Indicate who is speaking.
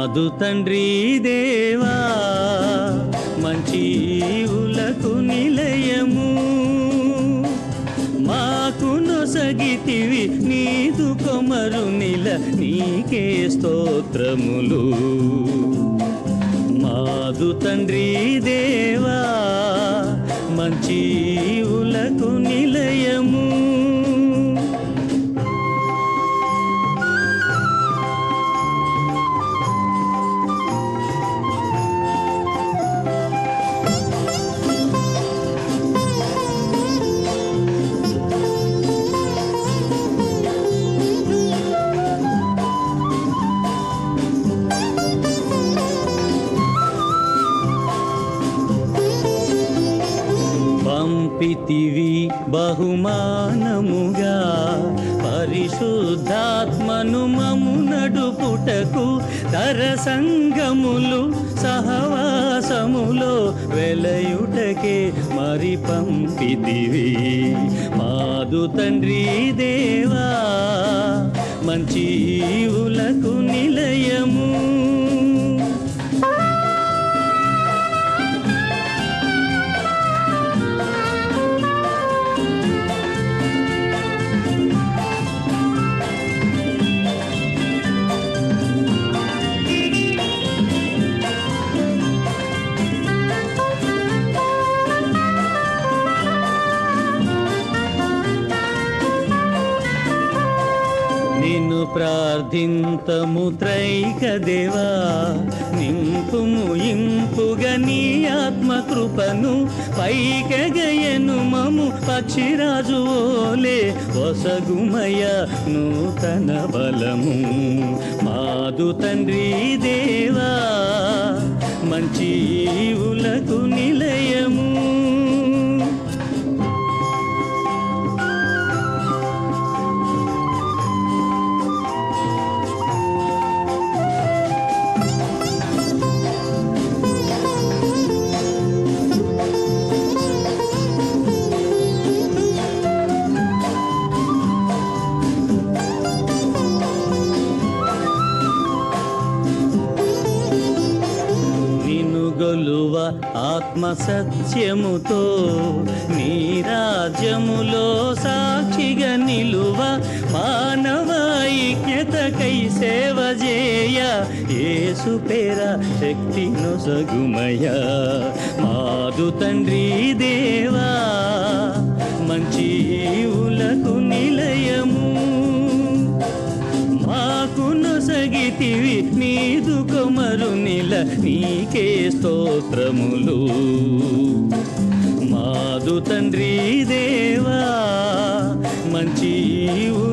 Speaker 1: మాదు తండ్రి దేవా మంచి ఈవులకు నిలయము మాకు నొసగితివి నీదు కొమరు నిల నీకే స్తోత్రములు మాదు తండ్రి దేవా మంచి ఈవులకు నిలయము పంపితివి బహుమానముగా పరిశుద్ధాత్మను మము నడుపుటకు తర సంగములు సహవాసములో వెలయుటకే మరి పంపితివి మాదు తండ్రి దేవా మంచి ఈవులకు నిలయము నిన్ను ప్రార్థింతము త్రైక దేవా నింపుము ఇంపుగా నీ ఆత్మకృపను పైకగయను మము పక్షిరాజు ఓలే వసగుమయ నూతన బలము మాదు తండ్రి దేవా మంచి ఈవులకు నిలయము నిన్ను గొలువ ఆత్మ సత్యముతో నీ రాజ్యములో సాక్షిగా నిలువ మానవ ఐక్యతకై సేవ చేయ యేసు పేర శక్తి నొసగుమయ మాదు తండ్రి దేవా మంచి ఈవులకు నిలయము మాకు నొసగితివి నీదు కొమరు నిల నీకే స్తోత్రములు మాదు తండ్రి దేవా మంచి ఈవు